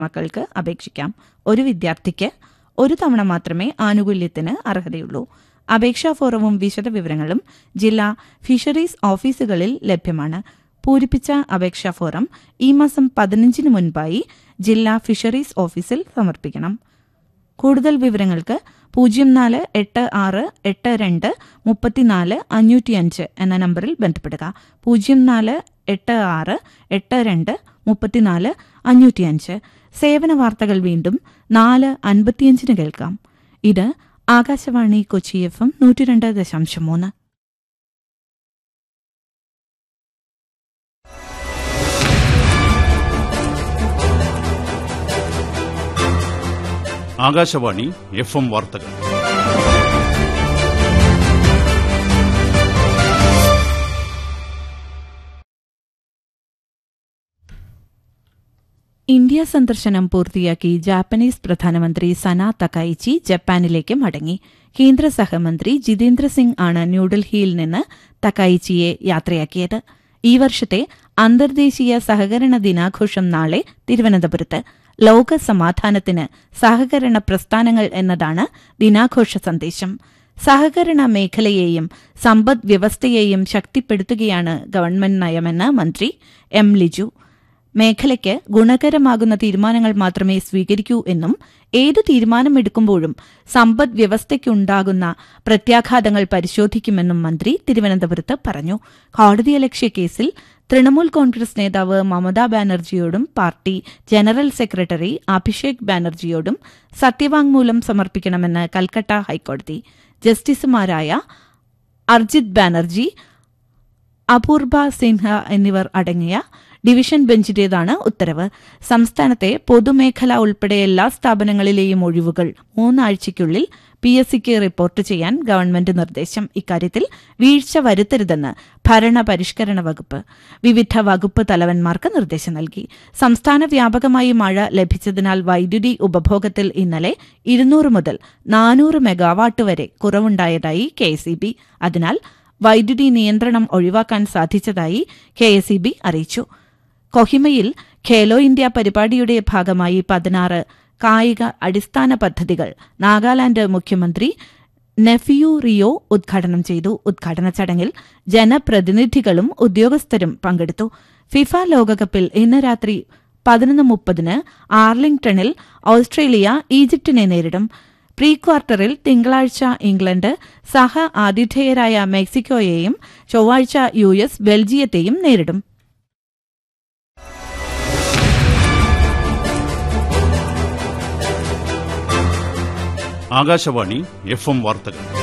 മക്കൾക്ക് അപേക്ഷിക്കാം ഒരു വിദ്യാർത്ഥിക്ക് ഒരു തവണ മാത്രമേ ആനുകൂല്യത്തിന് അർഹതയുള്ളൂ അപേക്ഷാ ഫോറവും വിശദവിവരങ്ങളും ജില്ലാ ഫിഷറീസ് ഓഫീസുകളിൽ ലഭ്യമാണ് പൂരിപ്പിച്ച അപേക്ഷാ ഫോറം ഈ മാസം പതിനഞ്ചിന് മുൻപായി ജില്ലാ ഫിഷറീസ് ഓഫീസിൽ സമർപ്പിക്കണം കൂടുതൽ വിവരങ്ങൾക്ക് പൂജ്യം നാല് എട്ട് ആറ് എട്ട് രണ്ട് മുപ്പത്തിനാല് അഞ്ഞൂറ്റിയഞ്ച് എന്ന നമ്പറിൽ ബന്ധപ്പെടുക പൂജ്യം നാല് എട്ട് ആറ് എട്ട് രണ്ട് മുപ്പത്തിനാല് അഞ്ഞൂറ്റിയഞ്ച് സേവന വാർത്തകൾ വീണ്ടും നാല് അൻപത്തിയഞ്ചിന് കേൾക്കാം ഇത് ആകാശവാണി കൊച്ചി എഫ് എം നൂറ്റിരണ്ട് ദശാംശം മൂന്ന് ആകാശവാണി എഫ് എം വാർത്തകൾ ഇന്ത്യ സന്ദർശനം പൂർത്തിയാക്കി ജാപ്പനീസ് പ്രധാനമന്ത്രി സന തക്കൈച്ചി ജപ്പാനിലേക്ക് മടങ്ങി കേന്ദ്ര സഹമന്ത്രി ജിതേന്ദ്ര സിംഗ് ആണ് ന്യൂഡൽഹിയിൽ നിന്ന് തക്കൈച്ചിയെ യാത്രയാക്കിയത് ഈ വർഷത്തെ അന്തർദേശീയ സഹകരണ ദിനാഘോഷം നാളെ തിരുവനന്തപുരത്ത് ലോക സമാധാനത്തിന് സഹകരണ പ്രസ്ഥാനങ്ങൾ എന്നതാണ് ദിനാഘോഷ സന്ദേശം സഹകരണ മേഖലയെയും സമ്പദ് വ്യവസ്ഥയെയും ശക്തിപ്പെടുത്തുകയാണ് ഗവൺമെന്റ് നയമെന്ന് മന്ത്രി എം ലിജു മേഖലയ്ക്ക് ഗുണകരമാകുന്ന തീരുമാനങ്ങൾ മാത്രമേ സ്വീകരിക്കൂ എന്നും ഏതു തീരുമാനമെടുക്കുമ്പോഴും സമ്പദ് വ്യവസ്ഥയ്ക്കുണ്ടാകുന്ന പ്രത്യാഘാതങ്ങൾ പരിശോധിക്കുമെന്നും മന്ത്രി തിരുവനന്തപുരത്ത് പറഞ്ഞു കോടതിയലക്ഷ്യ കേസിൽ തൃണമൂൽ കോൺഗ്രസ് നേതാവ് മമതാ ബാനർജിയോടും പാർട്ടി ജനറൽ സെക്രട്ടറി അഭിഷേക് ബാനർജിയോടും സത്യവാങ്മൂലം സമർപ്പിക്കണമെന്ന് കൽക്കട്ട ഹൈക്കോടതി ജസ്റ്റിസുമാരായ അർജിത് ബാനർജി അപൂർബ സിൻഹ എന്നിവർ അടങ്ങിയ ഡിവിഷൻ ബെഞ്ചിന്റേതാണ് ഉത്തരവ് സംസ്ഥാനത്തെ പൊതുമേഖല ഉൾപ്പെടെ എല്ലാ സ്ഥാപനങ്ങളിലെയും ഒഴിവുകൾ മൂന്നാഴ്ചയ്ക്കുള്ളിൽ പി എസ് സിക്ക് റിപ്പോർട്ട് ചെയ്യാൻ ഗവൺമെന്റ് നിർദ്ദേശം ഇക്കാര്യത്തിൽ വീഴ്ച വരുത്തരുതെന്ന് ഭരണപരിഷ്കരണ വകുപ്പ് വിവിധ വകുപ്പ് തലവന്മാർക്ക് നിർദ്ദേശം നൽകി സംസ്ഥാന വ്യാപകമായി മഴ ലഭിച്ചതിനാൽ വൈദ്യുതി ഉപഭോഗത്തിൽ ഇന്നലെ ഇരുന്നൂറ് മുതൽ നാനൂറ് മെഗാവാട്ട് വരെ കുറവുണ്ടായതായി കെ അതിനാൽ വൈദ്യുതി നിയന്ത്രണം ഒഴിവാക്കാൻ സാധിച്ചതായി കെ അറിയിച്ചു കൊഹിമയിൽ ഖേലോ ഇന്ത്യ പരിപാടിയുടെ ഭാഗമായി പതിനാറ് കായിക അടിസ്ഥാന പദ്ധതികൾ നാഗാലാന്റ് മുഖ്യമന്ത്രി നെഫിയു റിയോ ഉദ്ഘാടനം ചെയ്തു ഉദ്ഘാടന ചടങ്ങിൽ ജനപ്രതിനിധികളും ഉദ്യോഗസ്ഥരും പങ്കെടുത്തു ഫിഫ ലോകകപ്പിൽ ഇന്ന് രാത്രി പതിനൊന്ന് മുപ്പതിന് ആർലിംഗ്ടണിൽ ഓസ്ട്രേലിയ ഈജിപ്തിനെ നേരിടും പ്രീ ക്വാർട്ടറിൽ തിങ്കളാഴ്ച ഇംഗ്ലണ്ട് സഹ ആതിഥേയരായ മെക്സിക്കോയെയും ചൊവ്വാഴ്ച യു എസ് ബെൽജിയത്തെയും നേരിടും ആകാശവാണി എഫ് എം വാർത്തകൾ